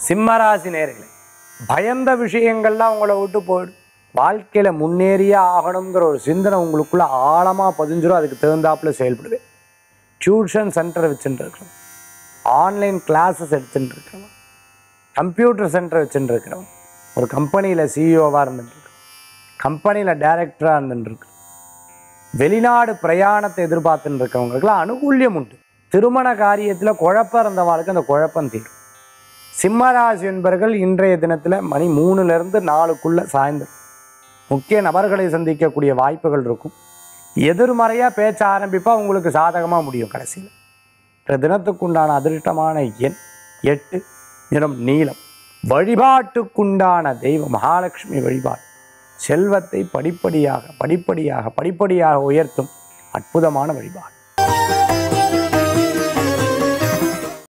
சிம்மராசி நேர்களே பயந்த விஷயங்கள்லாம் உங்களை விட்டு போயிடும் வாழ்க்கையில் முன்னேறியே ஆகணுங்கிற ஒரு சிந்தனை உங்களுக்குள்ள ஆழமாக பதிஞ்சிரும் அதுக்கு தகுந்தாப்புல செயல்படுவேன் டியூஷன் சென்டர் வச்சுட்டு இருக்கிறோம் ஆன்லைன் கிளாஸஸ் எடுத்துட்டு இருக்கிறோம் கம்ப்யூட்டர் சென்டர் வச்சுட்டு இருக்கிறோம் ஒரு கம்பெனியில் சிஇஓவாக இருந்துட்டு இருக்கிறோம் கம்பெனியில் டைரக்டராக இருந்துட்டு இருக்கிறோம் வெளிநாடு பிரயாணத்தை எதிர்பார்த்துட்டு இருக்கவங்களுக்குலாம் அனுகூல்யம் உண்டு திருமண காரியத்தில் குழப்பம் இருந்தவாளுக்கு அந்த குழப்பம் தீரும் சிம்மராசி என்பர்கள் இன்றைய தினத்தில் மணி மூணுலேருந்து நாலுக்குள்ள சாய்ந்தரும் முக்கிய நபர்களை சந்திக்கக்கூடிய வாய்ப்புகள் இருக்கும் எதிர்மறையாக பேச்ச ஆரம்பிப்பா உங்களுக்கு சாதகமாக முடியும் கடைசியில் இந்த தினத்துக்குண்டான அதிர்ஷ்டமான எண் எட்டு நிறம் நீலம் வழிபாட்டுக்குண்டான தெய்வம் மகாலட்சுமி வழிபாடு செல்வத்தை படிப்படியாக படிப்படியாக படிப்படியாக உயர்த்தும் அற்புதமான வழிபாடு